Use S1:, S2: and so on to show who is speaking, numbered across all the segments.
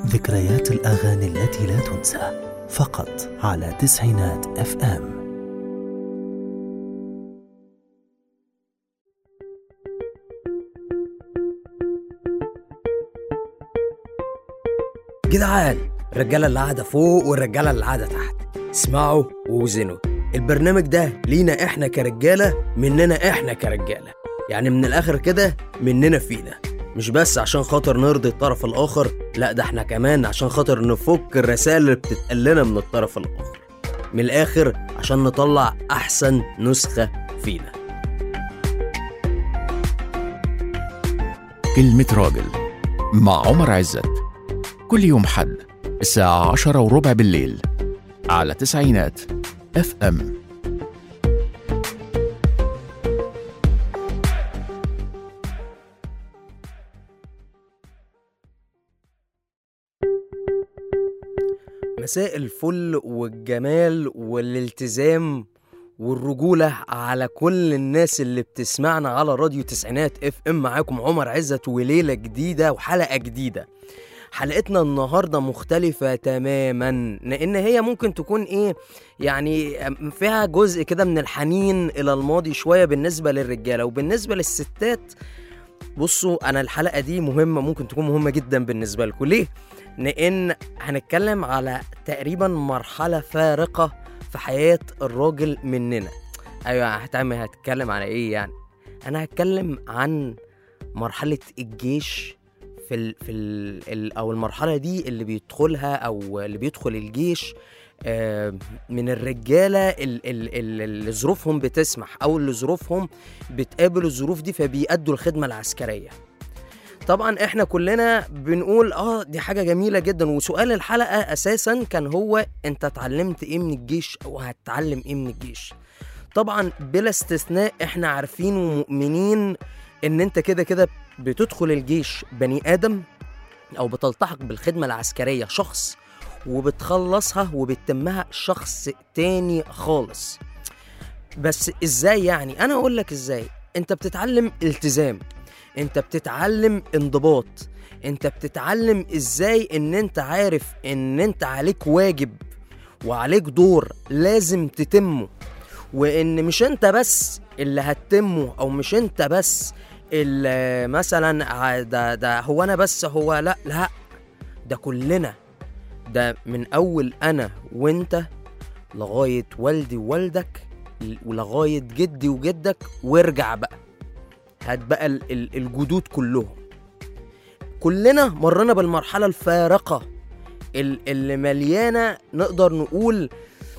S1: ذكريات الأغاني التي لا تنسى فقط على تسعينات اف ام
S2: جدعان الرجالة اللي قاعدة فوق والرجالة اللي قاعدة تحت اسمعوا ووزنوا البرنامج ده لينا احنا كرجالة مننا احنا كرجالة يعني من الآخر كده مننا فينا مش بس عشان خاطر نرضي الطرف الآخر لا ده احنا كمان عشان خاطر نفك الرسائل اللي بتتقال لنا من الطرف الآخر من الآخر عشان نطلع أحسن نسخة فينا
S3: كلمة راجل مع عمر عزت كل يوم حد الساعة عشرة وربع بالليل على تسعينات اف ام
S2: مساء الفل والجمال والالتزام والرجولة على كل الناس اللي بتسمعنا على راديو تسعينات اف ام معاكم عمر عزت وليلة جديدة وحلقة جديدة حلقتنا النهاردة مختلفة تماما لأن هي ممكن تكون إيه يعني فيها جزء كده من الحنين إلى الماضي شوية بالنسبة للرجالة وبالنسبة للستات بصوا أنا الحلقة دي مهمة ممكن تكون مهمة جدا بالنسبة لكم ليه؟ لأن هنتكلم على تقريبا مرحلة فارقة في حياة الراجل مننا أيوة هتعمل هتتكلم على إيه يعني؟ أنا هتكلم عن مرحلة الجيش في ال في ال ال او المرحله دي اللي بيدخلها او اللي بيدخل الجيش آه، من الرجاله ال- ال- ال- اللي ظروفهم بتسمح او اللي ظروفهم بتقابل الظروف دي فبيأدوا الخدمه العسكريه طبعا احنا كلنا بنقول اه دي حاجه جميله جدا وسؤال الحلقه اساسا كان هو انت اتعلمت ايه من الجيش او هتتعلم ايه من الجيش طبعا بلا استثناء احنا عارفين ومؤمنين ان انت كده كده بتدخل الجيش بني ادم او بتلتحق بالخدمه العسكريه شخص وبتخلصها وبتتمها شخص تاني خالص بس ازاي يعني انا اقول لك ازاي انت بتتعلم التزام انت بتتعلم انضباط انت بتتعلم ازاي ان انت عارف ان انت عليك واجب وعليك دور لازم تتمه وان مش انت بس اللي هتتمه او مش انت بس اللي مثلا ع- ده ده هو انا بس هو لا لا ده كلنا ده من اول انا وانت لغايه والدي ووالدك ولغايه جدي وجدك وارجع بقى هات بقى ال- ال- الجدود كلهم كلنا مرينا بالمرحله الفارقه ال- اللي مليانه نقدر نقول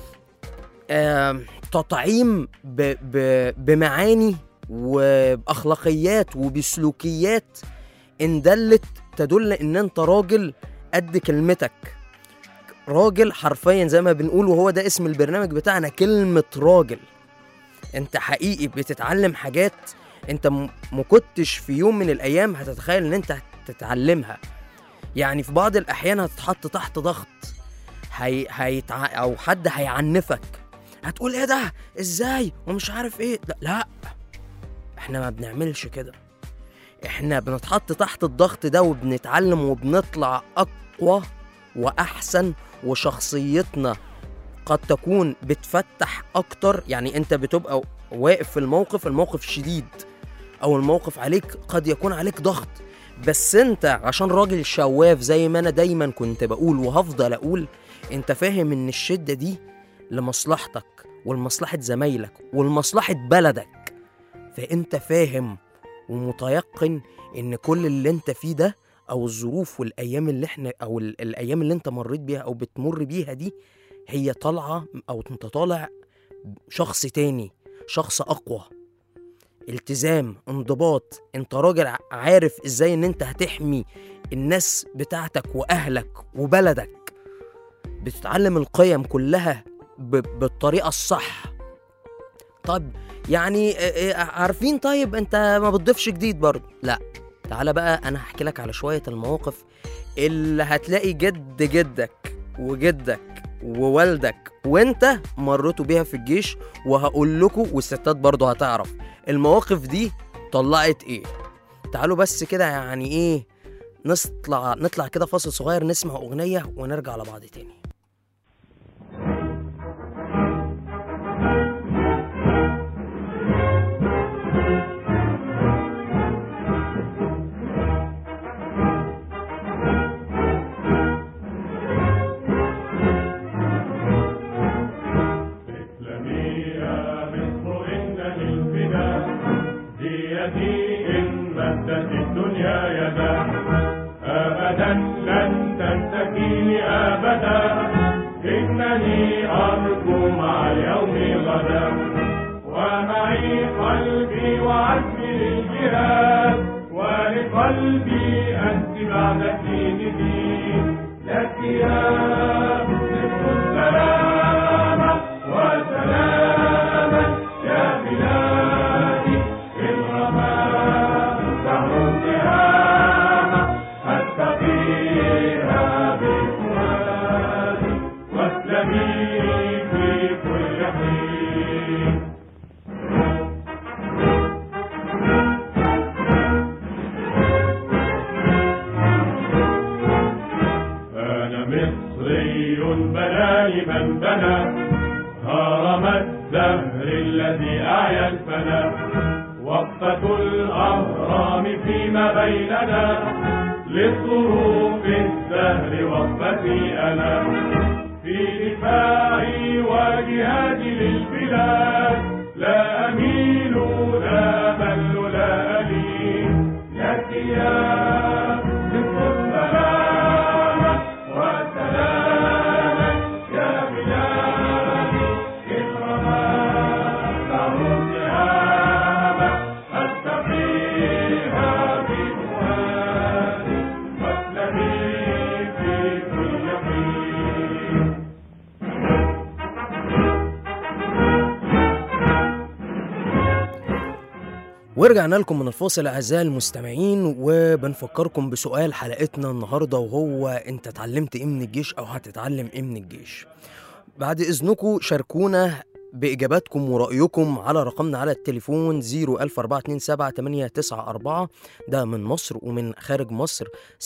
S2: آم، تطعيم ب ب بمعاني وبأخلاقيات وبسلوكيات إن دلت تدل إن أنت راجل قد كلمتك راجل حرفيا زي ما بنقول وهو ده اسم البرنامج بتاعنا كلمة راجل أنت حقيقي بتتعلم حاجات أنت م- مكنتش في يوم من الأيام هتتخيل إن أنت هتتعلمها يعني في بعض الأحيان هتتحط تحت ضغط هي هيتع... أو حد هيعنفك هتقول ايه ده ازاي ومش عارف ايه لا, لا. احنا ما بنعملش كده احنا بنتحط تحت الضغط ده وبنتعلم وبنطلع اقوى واحسن وشخصيتنا قد تكون بتفتح اكتر يعني انت بتبقى واقف في الموقف الموقف شديد او الموقف عليك قد يكون عليك ضغط بس انت عشان راجل شواف زي ما انا دايما كنت بقول وهفضل اقول انت فاهم ان الشدة دي لمصلحتك ولمصلحة زمايلك ولمصلحة بلدك فانت فاهم ومتيقن ان كل اللي انت فيه ده او الظروف والايام اللي احنا او ال- الايام اللي انت مريت بيها او بتمر بيها دي هي طالعة او انت طالع شخص تاني شخص اقوى التزام انضباط انت راجل ع- عارف ازاي ان انت هتحمي الناس بتاعتك واهلك وبلدك بتتعلم القيم كلها ب- بالطريقه الصح طب يعني آه، آه، عارفين طيب انت ما بتضيفش جديد برضه لا تعالى بقى انا هحكي لك على شويه المواقف اللي هتلاقي جد جدك وجدك ووالدك وانت مريتوا بيها في الجيش وهقول لكم والستات برضه هتعرف المواقف دي طلعت ايه تعالوا بس كده يعني ايه نطلع نطلع كده فاصل صغير نسمع اغنيه ونرجع لبعض تاني
S4: إسلامية مصر إنني الفداء ديتي إن مدت الدنيا يدا أبدا لن تنتهي أبدا إنني أرجو مع اليوم غدا ومعي قلبي وعزمي للجهاد ولقلبي أنت بعد سنين دين لك يا مصر السلامة وسلاما يا بلادي إن رمى دهر التهامة أتقيها بفؤادي واسلمي في كل حين أنا مصري بناني من بنى هرم الدهر الذي أعيا الفنا وقفة الأهرام فيما بيننا لصروف الدهر وقفتي أنا في دفاعي وجهادي للبلاد لا أميل لا بل لا ألين لك يا مصر السلامة وسلاما يا بلادي إكرما دهر التهامة أستقيها بفؤادي واسلمي في كل حين
S2: ورجعنا لكم من الفاصل اعزائي المستمعين وبنفكركم بسؤال حلقتنا النهارده وهو انت اتعلمت ايه من الجيش او هتتعلم ايه من الجيش بعد اذنكم شاركونا باجاباتكم ورايكم على رقمنا على التليفون 004278994 ده من مصر ومن خارج مصر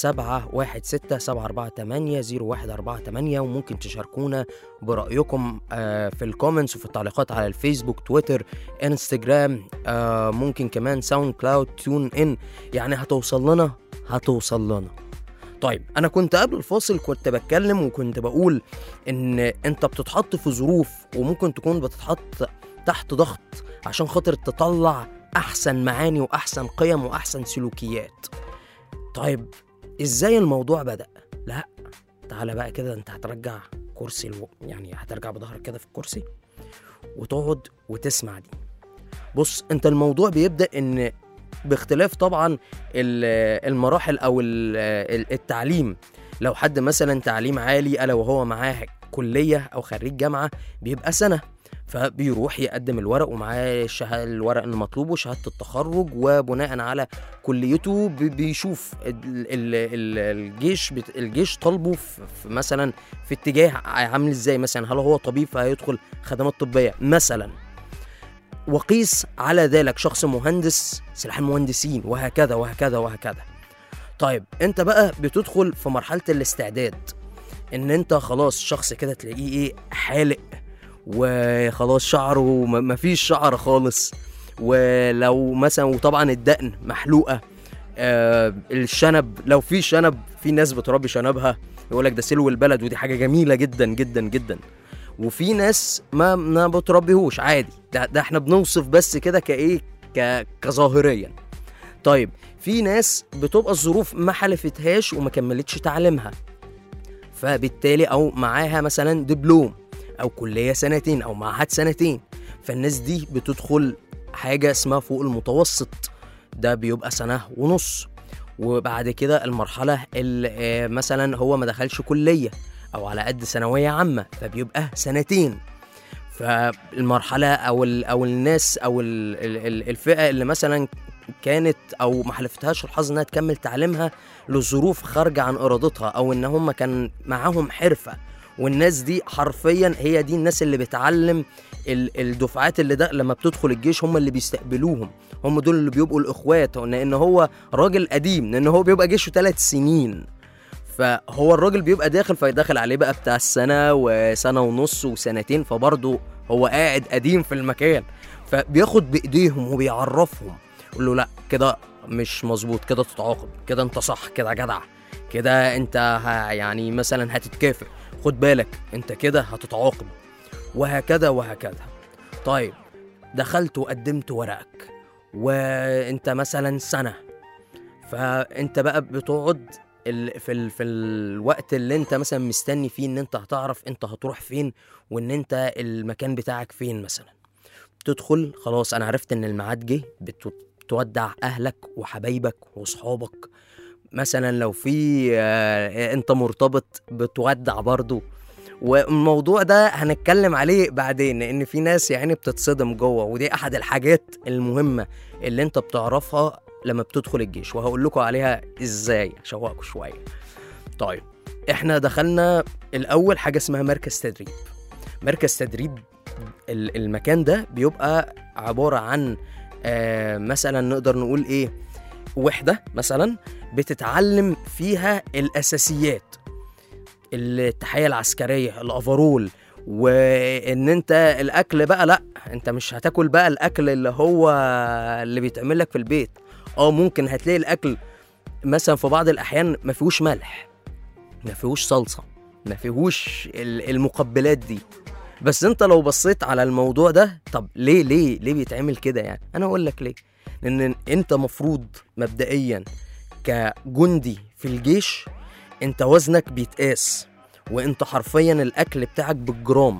S2: 716 وممكن تشاركونا برايكم آه، في الكومنتس وفي التعليقات على الفيسبوك تويتر انستجرام آه، ممكن كمان ساوند كلاود تيون ان يعني هتوصل لنا هتوصل لنا طيب انا كنت قبل الفاصل كنت بتكلم وكنت بقول ان انت بتتحط في ظروف وممكن تكون بتتحط تحت ضغط عشان خاطر تطلع احسن معاني واحسن قيم واحسن سلوكيات طيب ازاي الموضوع بدأ لا تعالى بقى كده انت هترجع كرسي الو... يعني هترجع بظهرك كده في الكرسي وتقعد وتسمع دي بص انت الموضوع بيبدأ ان باختلاف طبعا ال- المراحل او ال- التعليم لو حد مثلا تعليم عالي الا وهو معاه كليه او خريج جامعه بيبقى سنه فبيروح يقدم الورق ومعاه الشه- الورق المطلوب وشهاده التخرج وبناء على كليته بي- بيشوف ال- ال- ال- الجيش بت- الجيش طالبه في في مثلا في اتجاه عامل ازاي مثلا هل هو طبيب فهيدخل خدمات طبيه مثلا وقيس على ذلك شخص مهندس سلاح المهندسين وهكذا وهكذا وهكذا طيب انت بقى بتدخل في مرحله الاستعداد ان انت خلاص شخص كده تلاقيه ايه حالق وخلاص شعره م- مفيش شعر خالص ولو مثلا وطبعا الدقن محلوقه آه الشنب لو في شنب في ناس بتربي شنبها يقول لك ده سلو البلد ودي حاجه جميله جدا جدا جدا وفي ناس ما ما بتربيهوش عادي ده, ده احنا بنوصف بس كده كايه ك- كظاهريا طيب في ناس بتبقى الظروف ما حلفتهاش وما كملتش تعليمها فبالتالي او معاها مثلا دبلوم او كليه سنتين او معهد سنتين فالناس دي بتدخل حاجه اسمها فوق المتوسط ده بيبقى سنه ونص وبعد كده المرحله اللي آه، مثلا هو ما دخلش كليه او على قد ثانويه عامه فبيبقى سنتين فالمرحله او ال او الناس او ال ال ال الفئه اللي مثلا كانت او ما حلفتهاش الحظ انها تكمل تعليمها لظروف خارجه عن ارادتها او ان هم كان معاهم حرفه والناس دي حرفيا هي دي الناس اللي بتعلم ال- الدفعات اللي ده لما بتدخل الجيش هم اللي بيستقبلوهم هم دول اللي بيبقوا الاخوات لان هو راجل قديم لان هو بيبقى جيشه ثلاث سنين فهو الراجل بيبقى داخل فيدخل عليه بقى بتاع السنه وسنه ونص وسنتين فبرضه هو قاعد قديم في المكان فبياخد بايديهم وبيعرفهم يقول له لا كده مش مظبوط كده تتعاقب كده انت صح كده جدع كده انت ه- يعني مثلا هتتكافئ خد بالك انت كده هتتعاقب وهكذا وهكذا طيب دخلت وقدمت ورقك وانت مثلا سنه فانت بقى بتقعد ال... في ال... في الوقت اللي انت مثلا مستني فيه ان انت هتعرف انت هتروح فين وان انت المكان بتاعك فين مثلا تدخل خلاص انا عرفت ان الميعاد جه بت- بتودع اهلك وحبايبك واصحابك مثلا لو في آه، انت مرتبط بتودع برضو والموضوع ده هنتكلم عليه بعدين لان في ناس يعني بتتصدم جوه ودي احد الحاجات المهمه اللي انت بتعرفها لما بتدخل الجيش وهقول لكم عليها ازاي اشوقكم شويه طيب احنا دخلنا الاول حاجه اسمها مركز تدريب مركز تدريب ال- المكان ده بيبقى عباره عن آه مثلا نقدر نقول ايه وحده مثلا بتتعلم فيها الاساسيات التحيه العسكريه الافرول وان انت الاكل بقى لا انت مش هتاكل بقى الاكل اللي هو اللي بيتعمل لك في البيت اه ممكن هتلاقي الاكل مثلا في بعض الاحيان ما فيهوش ملح ما فيهوش صلصه ما فيهوش ال- المقبلات دي بس انت لو بصيت على الموضوع ده طب ليه ليه ليه بيتعمل كده يعني انا اقول لك ليه لان انت مفروض مبدئيا كجندي في الجيش انت وزنك بيتقاس وانت حرفيا الاكل بتاعك بالجرام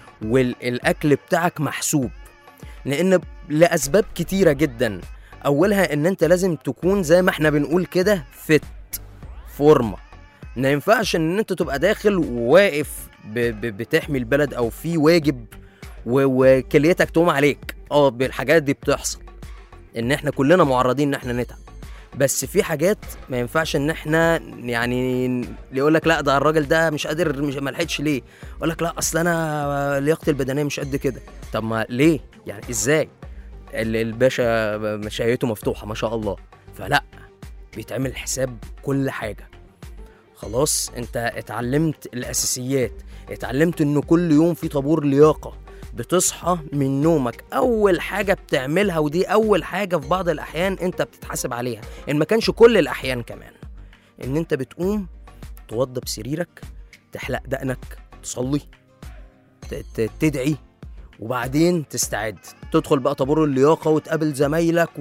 S2: والاكل بتاعك محسوب لان لاسباب كتيره جدا اولها ان انت لازم تكون زي ما احنا بنقول كده فت فورمه ما ينفعش ان انت تبقى داخل وواقف ب- ب- بتحمي البلد او في واجب و- وكليتك تقوم عليك اه بالحاجات دي بتحصل ان احنا كلنا معرضين ان احنا نتعب بس في حاجات ما ينفعش ان احنا يعني اللي يقول لك لا ده الراجل ده مش قادر مش ما لحقش ليه يقول لك لا اصل انا لياقتي البدنيه مش قد كده طب ما ليه يعني ازاي ال- الباشا مشايته مفتوحه ما شاء الله فلا بيتعمل حساب كل حاجه خلاص انت اتعلمت الاساسيات اتعلمت ان كل يوم في طابور لياقه بتصحى من نومك اول حاجه بتعملها ودي اول حاجه في بعض الاحيان انت بتتحاسب عليها ان ما كانش كل الاحيان كمان ان انت بتقوم توضب سريرك تحلق دقنك تصلي ت- ت- تدعي وبعدين تستعد تدخل بقى طابور اللياقة وتقابل زمايلك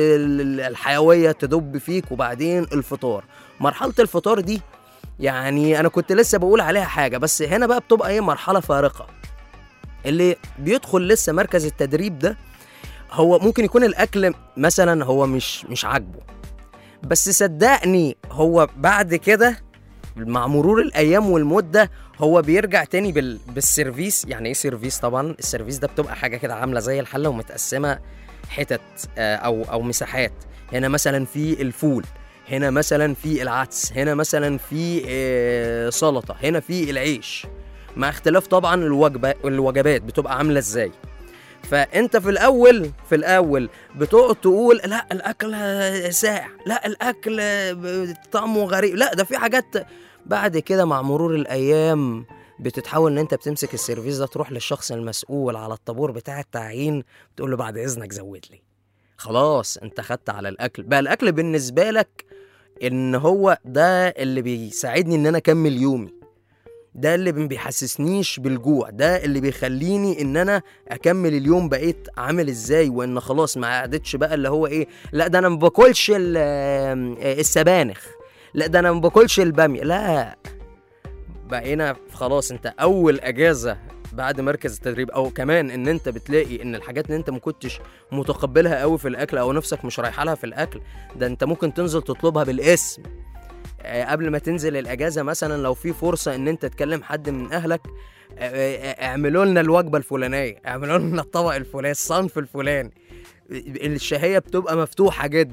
S2: والحيوية تدب فيك وبعدين الفطار مرحلة الفطار دي يعني أنا كنت لسه بقول عليها حاجة بس هنا بقى بتبقى إيه مرحلة فارقة اللي بيدخل لسه مركز التدريب ده هو ممكن يكون الأكل مثلا هو مش مش عاجبه بس صدقني هو بعد كده مع مرور الايام والمده هو بيرجع تاني بال... بالسيرفيس يعني ايه سيرفيس طبعا السيرفيس ده بتبقى حاجه كده عامله زي الحله ومتقسمه حتت آه، او او مساحات هنا مثلا في الفول هنا مثلا في العدس هنا مثلا في آه، سلطه هنا في العيش مع اختلاف طبعا الوجبه الوجبات بتبقى عامله ازاي فانت في الاول في الاول بتقعد تقول لا الاكل ساقع لا الاكل طعمه غريب لا ده في حاجات بعد كده مع مرور الايام بتتحول ان انت بتمسك السيرفيس ده تروح للشخص المسؤول على الطابور بتاع التعيين تقول له بعد اذنك زود لي خلاص انت خدت على الاكل بقى الاكل بالنسبه لك ان هو ده اللي بيساعدني ان انا اكمل يومي ده اللي ما بيحسسنيش بالجوع ده اللي بيخليني ان انا اكمل اليوم بقيت عامل ازاي وان خلاص ما قعدتش بقى اللي هو ايه لا ده انا ما باكلش ال- آه، السبانخ لا ده انا ما باكلش الباميه لا بقينا خلاص انت اول اجازه بعد مركز التدريب او كمان ان انت بتلاقي ان الحاجات اللي انت ما كنتش متقبلها قوي في الاكل او نفسك مش رايحه لها في الاكل ده انت ممكن تنزل تطلبها بالاسم آه، قبل ما تنزل الاجازه مثلا لو في فرصه ان انت تكلم حد من اهلك آه، آه، اعملوا لنا الوجبه الفلانيه اعملوا لنا الطبق الفلاني الصنف الفلاني الشهيه بتبقى مفتوحه جدا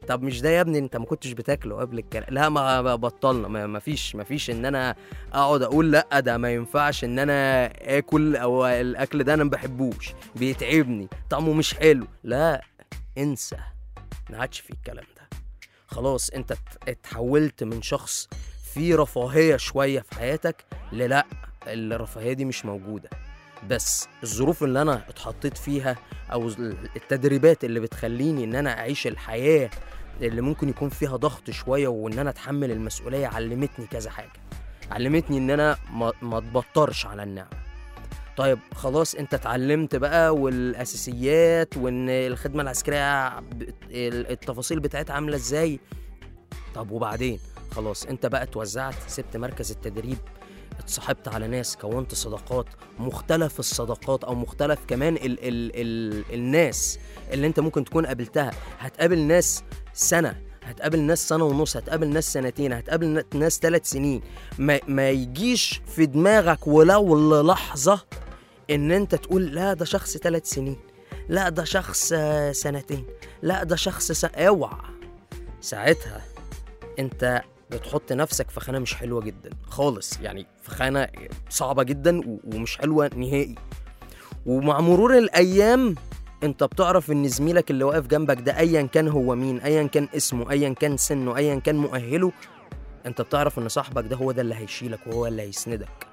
S2: طب مش ده يا ابني انت ما كنتش بتاكله قبل الكلام لا ما ما بطلنا ما ما فيش ما فيش ان انا اقعد اقول لا ده ما ينفعش ان انا اكل او الاكل ده انا ما بحبوش بيتعبني طعمه مش حلو لا انسى ما عادش في الكلام ده خلاص انت ات- اتحولت من شخص فيه رفاهية شوية في حياتك للا الرفاهية دي مش موجودة بس الظروف اللي انا اتحطيت فيها او التدريبات اللي بتخليني ان انا اعيش الحياة اللي ممكن يكون فيها ضغط شوية وان انا اتحمل المسؤولية علمتني كذا حاجة علمتني ان انا ما, ما اتبطرش على النعمة طيب خلاص انت اتعلمت بقى والاساسيات وان الخدمة العسكرية ب- التفاصيل بتاعتها عاملة ازاي طب وبعدين خلاص انت بقى اتوزعت سبت مركز التدريب اتصاحبت على ناس كونت صداقات مختلف الصداقات او مختلف كمان ال ال ال الناس اللي انت ممكن تكون قابلتها هتقابل ناس سنه هتقابل ناس سنه ونص هتقابل ناس سنتين هتقابل ن- ناس ثلاث سنين ما, ما يجيش في دماغك ولو للحظه ان انت تقول لا ده شخص ثلاث سنين لا ده شخص آه، سنتين لا ده شخص س... اوعى ساعتها انت بتحط نفسك في خانه مش حلوه جدا خالص يعني في خانه صعبه جدا و- ومش حلوه نهائي ومع مرور الايام انت بتعرف ان زميلك اللي واقف جنبك ده ايا كان هو مين ايا كان اسمه ايا كان سنه ايا كان مؤهله انت بتعرف ان صاحبك ده هو ده اللي هيشيلك وهو اللي هيسندك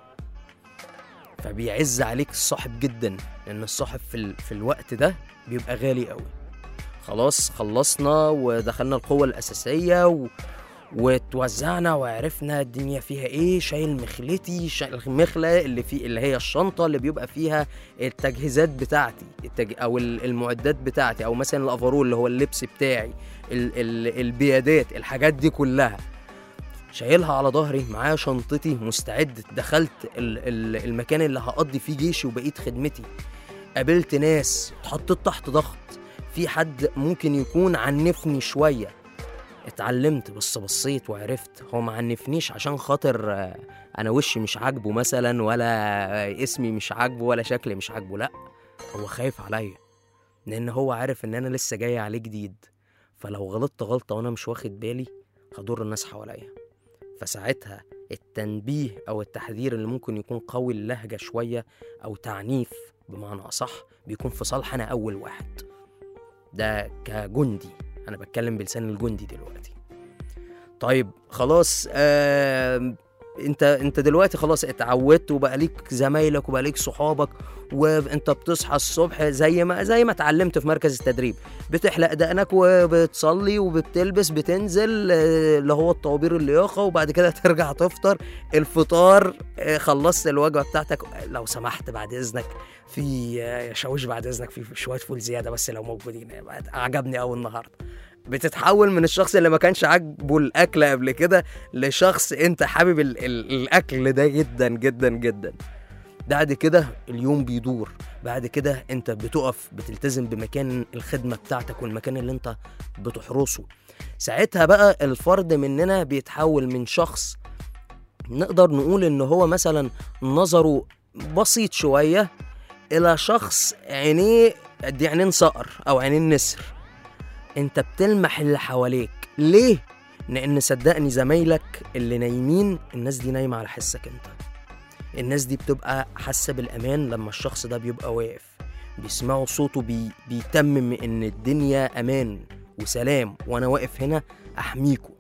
S2: فبيعز عليك الصاحب جدا لان الصاحب في, ال... في الوقت ده بيبقى غالي قوي خلاص خلصنا ودخلنا القوة الأساسية و... وتوزعنا وعرفنا الدنيا فيها ايه شايل مخلتي شايل المخله اللي في اللي هي الشنطه اللي بيبقى فيها التجهيزات بتاعتي التج... او ال- المعدات بتاعتي او مثلا الافرول اللي هو اللبس بتاعي ال... ال... البيادات الحاجات دي كلها شايلها على ظهري معايا شنطتي مستعد دخلت ال... ال... المكان اللي هقضي فيه جيشي وبقيه خدمتي قابلت ناس اتحطيت تحت ضغط في حد ممكن يكون عنفني شويه اتعلمت بس بصيت وعرفت هو ما عنفنيش عشان خاطر آه، انا وشي مش عاجبه مثلا ولا آه، اسمي مش عاجبه ولا شكلي مش عاجبه لا هو خايف عليا لان هو عارف ان انا لسه جاي عليه جديد فلو غلطت غلطه وانا مش واخد بالي هضر الناس حواليا فساعتها التنبيه او التحذير اللي ممكن يكون قوي اللهجه شويه او تعنيف بمعنى اصح بيكون في صالح انا اول واحد ده كجندي انا بتكلم بلسان الجندي دلوقتي طيب خلاص آه انت انت دلوقتي خلاص اتعودت وبقى ليك زمايلك وبقى ليك صحابك وانت بتصحى الصبح زي ما زي ما اتعلمت في مركز التدريب بتحلق دقنك وبتصلي وبتلبس بتنزل آه، اللي هو الطوابير اللياقه وبعد كده ترجع تفطر الفطار آه، خلصت الوجبه بتاعتك لو سمحت بعد اذنك في آه، شاويش بعد اذنك في شويه فول زياده بس لو موجودين عجبني قوي النهارده بتتحول من الشخص اللي ما كانش عاجبه الاكل قبل كده لشخص انت حابب ال ال الاكل ده جدا جدا جدا بعد كده اليوم بيدور بعد كده انت بتقف بتلتزم بمكان الخدمه بتاعتك والمكان اللي انت بتحرسه ساعتها بقى الفرد مننا بيتحول من شخص نقدر نقول ان هو مثلا نظره بسيط شويه الى شخص عينيه قد عينين صقر او عينين نسر انت بتلمح اللي حواليك ليه لان صدقني زمايلك اللي نايمين الناس دي نايمه على حسك انت الناس دي بتبقى حاسه بالامان لما الشخص ده بيبقى واقف بيسمعوا صوته بي بيتمم ان الدنيا امان وسلام وانا واقف هنا احميكوا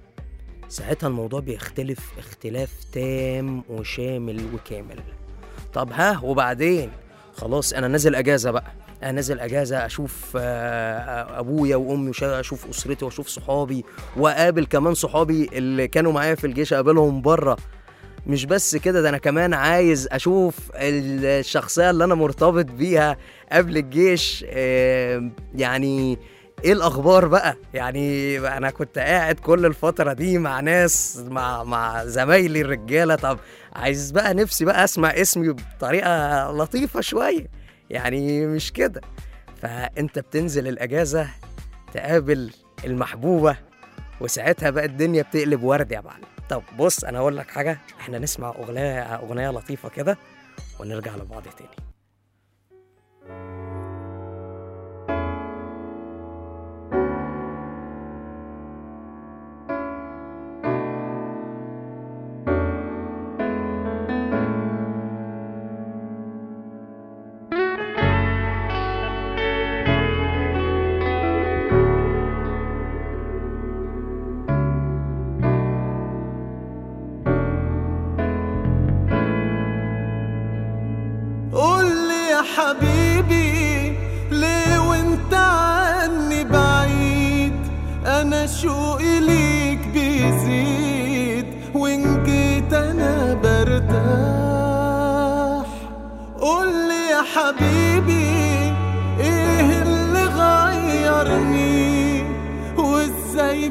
S2: ساعتها الموضوع بيختلف اختلاف تام وشامل وكامل طب ها وبعدين خلاص انا نازل اجازه بقى انا نازل اجازه اشوف آه، ابويا وامي وش- اشوف اسرتي واشوف صحابي واقابل كمان صحابي اللي كانوا معايا في الجيش اقابلهم بره مش بس كده ده انا كمان عايز اشوف الشخصيه اللي انا مرتبط بيها قبل الجيش آه، يعني ايه الاخبار بقى يعني انا كنت قاعد كل الفتره دي مع ناس مع مع زمايلي الرجاله طب عايز بقى نفسي بقى اسمع اسمي بطريقه لطيفه شويه يعني مش كده فانت بتنزل الاجازه تقابل المحبوبه وساعتها بقى الدنيا بتقلب ورد يا معلم طب بص انا اقول لك حاجه احنا نسمع اغنيه اغنيه لطيفه كده ونرجع لبعض تاني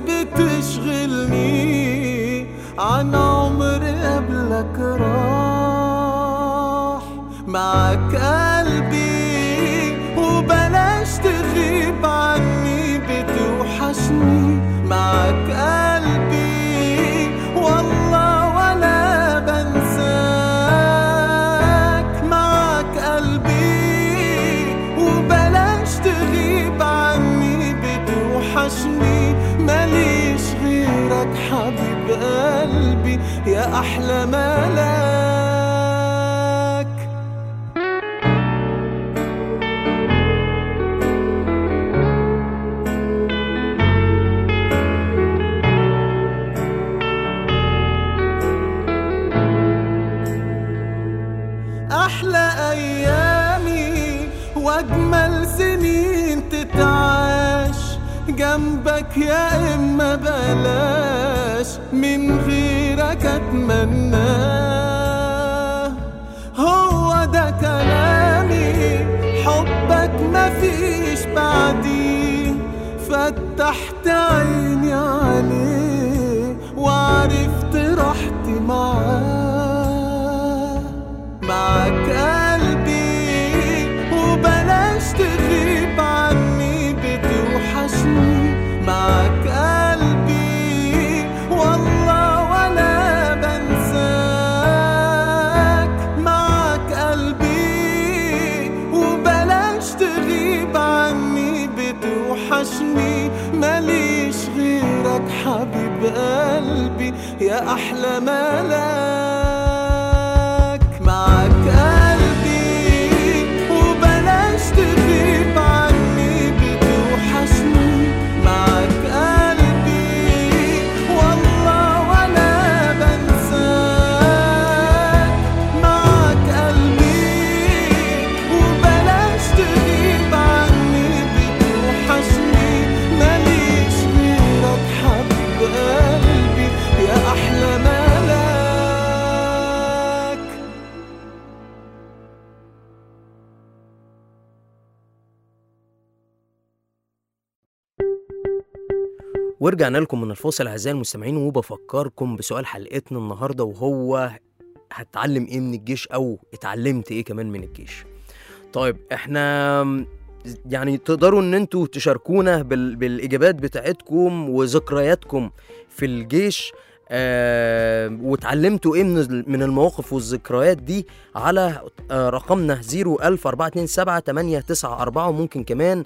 S5: بتشغلني عن عمر قبلك راح معك قلبي وبلاش تغيب عني بتوحشني معك قلبي والله ولا بنساك معك قلبي وبلاش تغيب عني بتوحشني ماليش غيرك حبيب قلبي يا أحلى ملاك أحلى أيامي وأجمل سنين تتعاش جنبك يا إما بلاش من غيرك أتمناه هو ده كلامي حبك مفيش بعديه فتحت عيني عليه وعرفت راحتي معاه معك قلبي وبلاش تغيب عني بتوحشني معك قلبي والله ولا بنساك معك قلبي وبلاش تغيب عني بتوحشني ماليش غيرك حبيب قلبي يا أحلى ملاك معك قلبي وبلاش تغيب عني بتوحشني معك قلبي والله ولا بنساك معك قلبي وبلاش تغيب عني بتوحشني ماليش غيرك حبيب قلبي يا أحلى ملاك
S2: ورجعنا لكم من الفاصل اعزائي المستمعين وبفكركم بسؤال حلقتنا النهارده وهو هتعلم ايه من الجيش او اتعلمت ايه كمان من الجيش طيب احنا يعني تقدروا ان انتوا تشاركونا بال... بالاجابات بتاعتكم وذكرياتكم في الجيش آه واتعلمتوا ايه من ال- من المواقف والذكريات دي على آه رقمنا 01427 وممكن كمان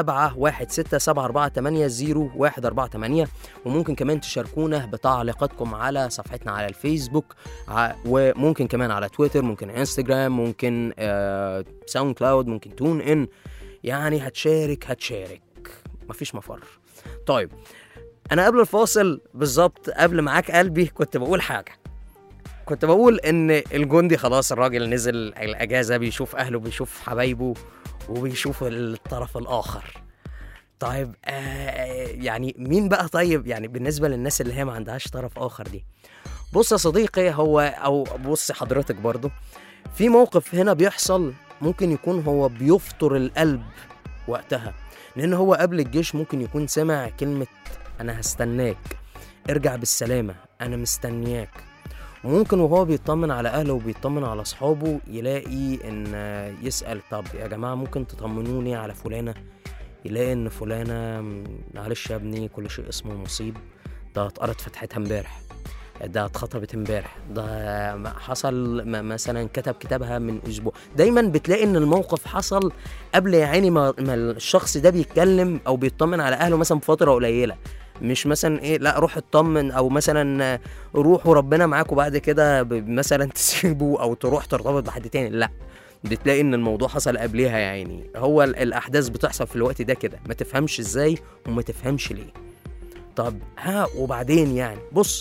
S2: 716 وممكن كمان تشاركونا بتعليقاتكم على صفحتنا على الفيسبوك ع- وممكن كمان على تويتر ممكن انستجرام ممكن آه ساوند كلاود ممكن تون ان يعني هتشارك هتشارك مفيش مفر طيب انا قبل الفاصل بالظبط قبل معاك قلبي كنت بقول حاجه كنت بقول ان الجندي خلاص الراجل نزل الاجازه بيشوف اهله بيشوف حبايبه وبيشوف الطرف الاخر طيب آه يعني مين بقى طيب يعني بالنسبه للناس اللي هي ما عندهاش طرف اخر دي بص يا صديقي هو او بص حضرتك برضو في موقف هنا بيحصل ممكن يكون هو بيفطر القلب وقتها لان هو قبل الجيش ممكن يكون سمع كلمه انا هستناك ارجع بالسلامه انا مستنياك وممكن وهو بيطمن على اهله وبيطمن على اصحابه يلاقي ان يسال طب يا جماعه ممكن تطمنوني على فلانه يلاقي ان فلانه معلش يا ابني كل شيء اسمه نصيب ده اتقرت فتحتها امبارح ده اتخطبت امبارح ده حصل م- مثلا كتب كتابها من اسبوع دايما بتلاقي ان الموقف حصل قبل يا عيني ما, ما الشخص ده بيتكلم او بيطمن على اهله مثلا بفتره قليله مش مثلا ايه لا روح اطمن او مثلا روح وربنا معاك وبعد كده ب- مثلا تسيبه او تروح ترتبط بحد تاني لا بتلاقي ان الموضوع حصل قبلها يا عيني هو ال- الاحداث بتحصل في الوقت ده كده ما تفهمش ازاي وما تفهمش ليه طب ها وبعدين يعني بص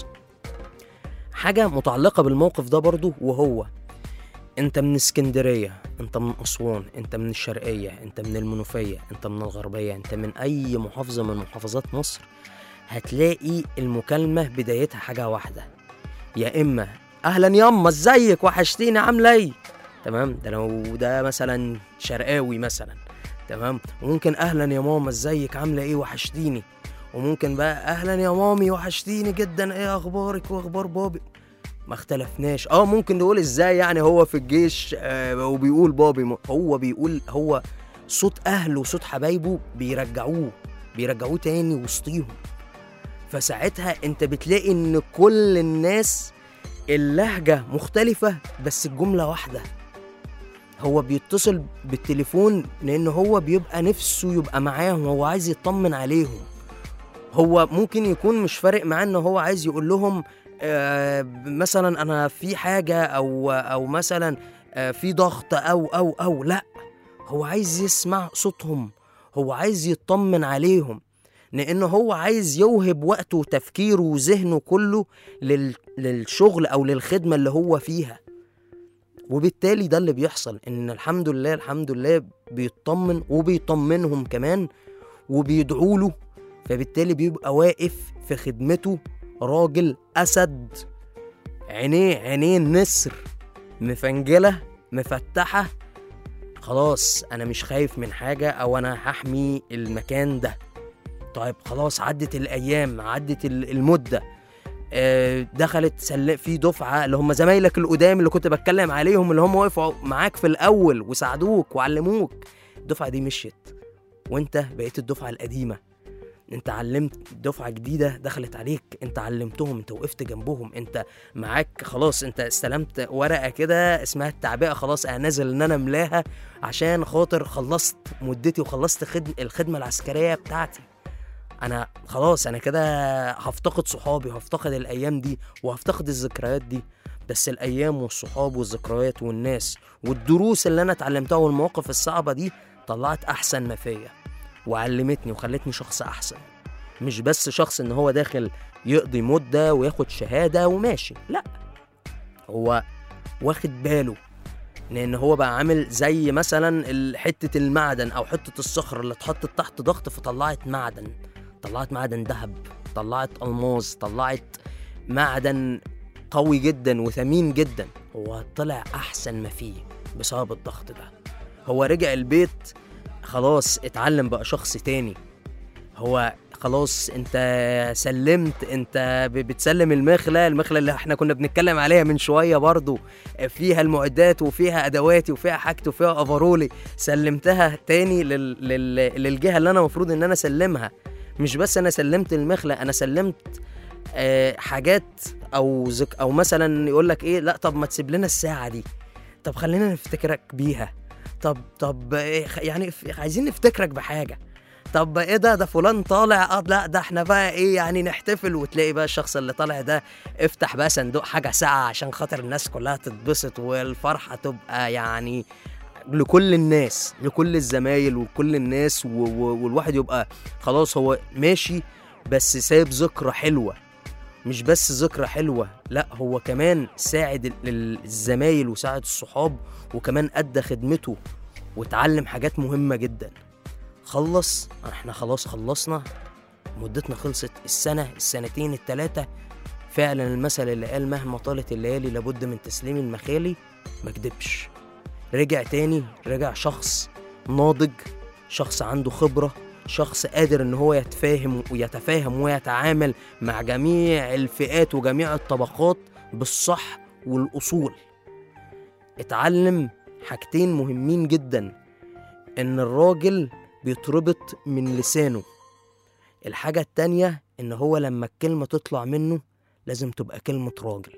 S2: حاجة متعلقة بالموقف ده برضو وهو انت من اسكندرية انت من اسوان انت من الشرقية انت من المنوفية انت من الغربية انت من اي محافظة من محافظات مصر هتلاقي المكالمة بدايتها حاجة واحدة يا اما اهلا ياما ازيك وحشتيني عاملة ايه تمام ده لو ده مثلا شرقاوي مثلا تمام وممكن اهلا يا ماما ازيك عاملة ايه وحشتيني وممكن بقى اهلا يا مامي وحشتيني جدا ايه اخبارك واخبار بابي ما اختلفناش اه ممكن نقول ازاي يعني هو في الجيش آه وبيقول بابي م- هو بيقول هو صوت اهله وصوت حبايبه بيرجعوه بيرجعوه تاني وسطيهم فساعتها انت بتلاقي ان كل الناس اللهجة مختلفة بس الجملة واحدة هو بيتصل بالتليفون لان هو بيبقى نفسه يبقى معاهم هو عايز يطمن عليهم هو ممكن يكون مش فارق معاه ان هو عايز يقول لهم آه مثلا انا في حاجه او او مثلا آه في ضغط او او او لا هو عايز يسمع صوتهم هو عايز يطمن عليهم لان هو عايز يوهب وقته وتفكيره وذهنه كله لل... للشغل او للخدمه اللي هو فيها وبالتالي ده اللي بيحصل ان الحمد لله الحمد لله بيطمن وبيطمنهم كمان وبيدعوا له فبالتالي بيبقى واقف في خدمته راجل اسد عينيه عينين نسر مفنجله مفتحه خلاص انا مش خايف من حاجه او انا هحمي المكان ده طيب خلاص عدت الايام عدت ال- المده آه، دخلت سل... في دفعه اللي هم زمايلك القدام اللي كنت بتكلم عليهم اللي هم وقفوا معاك في الاول وساعدوك وعلموك الدفعه دي مشيت وانت بقيت الدفعه القديمه انت علمت دفعه جديده دخلت عليك انت علمتهم انت وقفت جنبهم انت معاك خلاص انت استلمت ورقه كده اسمها التعبئه خلاص انا نازل ان انا املاها عشان خاطر خلصت مدتي وخلصت خدم الخدمه العسكريه بتاعتي انا خلاص انا كده هفتقد صحابي وهفتقد الايام دي وهفتقد الذكريات دي بس الايام والصحاب والذكريات والناس والدروس اللي انا اتعلمتها والمواقف الصعبه دي طلعت احسن ما فيا وعلمتني وخلتني شخص احسن مش بس شخص ان هو داخل يقضي مده وياخد شهاده وماشي لا هو واخد باله لان هو بقى عامل زي مثلا ال- حته المعدن او حته الصخر اللي اتحطت تحت ضغط فطلعت معدن طلعت معدن ذهب طلعت الماظ طلعت معدن قوي جدا وثمين جدا هو طلع احسن ما فيه بسبب الضغط ده هو رجع البيت خلاص اتعلم بقى شخص تاني هو خلاص انت سلمت انت ب- بتسلم المخلة المخلة اللي احنا كنا بنتكلم عليها من شوية برضو فيها المعدات وفيها ادواتي وفيها حاجتي وفيها افرولي سلمتها تاني لل... لل... للجهة اللي انا المفروض ان انا اسلمها مش بس انا سلمت المخلة انا سلمت آه حاجات او زك... او مثلا يقول لك ايه لا طب ما تسيب لنا الساعة دي طب خلينا نفتكرك بيها طب طب إيه خ- يعني ف- عايزين نفتكرك بحاجة طب ايه ده ده فلان طالع اه لا ده احنا بقى ايه يعني نحتفل وتلاقي بقى الشخص اللي طالع ده افتح بقى صندوق حاجه ساعه عشان خاطر الناس كلها تتبسط والفرحه تبقى يعني لكل الناس لكل الزمايل وكل الناس و- و- والواحد يبقى خلاص هو ماشي بس سايب ذكرى حلوه مش بس ذكرى حلوه لا هو كمان ساعد ال- ال- الزمايل وساعد الصحاب وكمان ادى خدمته واتعلم حاجات مهمه جدا خلص احنا خلاص خلصنا مدتنا خلصت السنة السنتين التلاتة فعلا المثل اللي قال مهما طالت الليالي لابد من تسليم المخالي ما كدبش رجع تاني رجع شخص ناضج شخص عنده خبرة شخص قادر ان هو يتفاهم ويتفاهم ويتعامل مع جميع الفئات وجميع الطبقات بالصح والأصول اتعلم حاجتين مهمين جدا ان الراجل بيتربط من لسانه الحاجة التانية إن هو لما الكلمة تطلع منه لازم تبقى كلمة راجل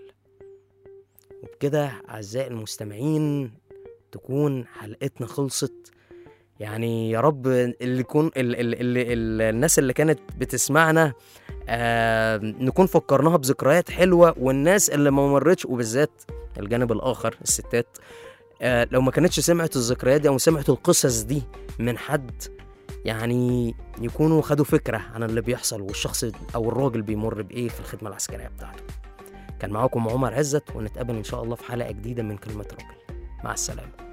S2: وبكده أعزائي المستمعين تكون حلقتنا خلصت يعني يا رب اللي يكون ال ال ال ال الناس اللي كانت بتسمعنا آه نكون فكرناها بذكريات حلوة والناس اللي ما مرتش وبالذات الجانب الآخر الستات آه لو ما كانتش سمعت الذكريات دي أو سمعت القصص دي من حد يعني يكونوا خدوا فكرة عن اللي بيحصل والشخص أو الراجل بيمر بإيه في الخدمة العسكرية بتاعته كان معاكم عمر عزت ونتقابل إن شاء الله في حلقة جديدة من كلمة راجل مع السلامة